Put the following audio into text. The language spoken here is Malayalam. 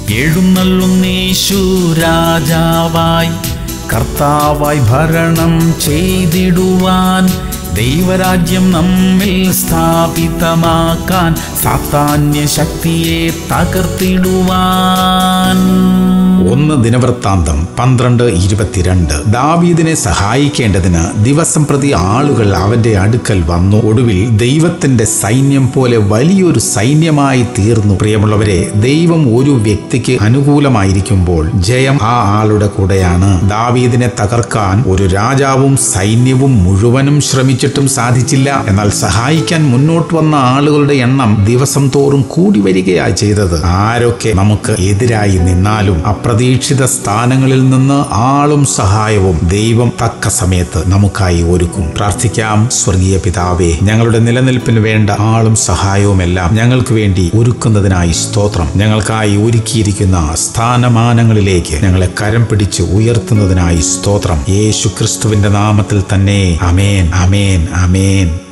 എഴുന്നള്ളുന്നേശു രാജാവായി കർത്താവായി ഭരണം ചെയ്തിടുവാൻ ദൈവരാജ്യം നമ്മിൽ സ്ഥാപിതമാക്കാൻ സാത്താന്യ ശക്തിയെ തകർത്തിടുവാൻ ഒന്ന് ദിനവൃത്താന്തം പന്ത്രണ്ട് ഇരുപത്തിരണ്ട് ദാവീദിനെ സഹായിക്കേണ്ടതിന് ദിവസം പ്രതി ആളുകൾ അവന്റെ അടുക്കൽ വന്നു ഒടുവിൽ ദൈവത്തിന്റെ സൈന്യം പോലെ വലിയൊരു സൈന്യമായി തീർന്നു പ്രിയമുള്ളവരെ ദൈവം ഒരു വ്യക്തിക്ക് അനുകൂലമായിരിക്കുമ്പോൾ ജയം ആ ആളുടെ കൂടെയാണ് ദാവീദിനെ തകർക്കാൻ ഒരു രാജാവും സൈന്യവും മുഴുവനും ശ്രമിച്ചിട്ടും സാധിച്ചില്ല എന്നാൽ സഹായിക്കാൻ മുന്നോട്ട് വന്ന ആളുകളുടെ എണ്ണം ദിവസം തോറും കൂടി വരികയായി ചെയ്തത് ആരൊക്കെ നമുക്ക് എതിരായി നിന്നാലും അപ്രതീക്ഷിത സ്ഥാനങ്ങളിൽ നിന്ന് ആളും സഹായവും ദൈവം തക്ക സമയത്ത് നമുക്കായി ഒരുക്കും പ്രാർത്ഥിക്കാം സ്വർഗീയ പിതാവേ ഞങ്ങളുടെ നിലനിൽപ്പിന് വേണ്ട ആളും സഹായവുമെല്ലാം ഞങ്ങൾക്ക് വേണ്ടി ഒരുക്കുന്നതിനായി സ്തോത്രം ഞങ്ങൾക്കായി ഒരുക്കിയിരിക്കുന്ന സ്ഥാനമാനങ്ങളിലേക്ക് ഞങ്ങളെ കരം പിടിച്ച് ഉയർത്തുന്നതിനായി സ്തോത്രം യേശു ക്രിസ്തുവിന്റെ നാമത്തിൽ തന്നെ അമേൻ അമേൻ അമേൻ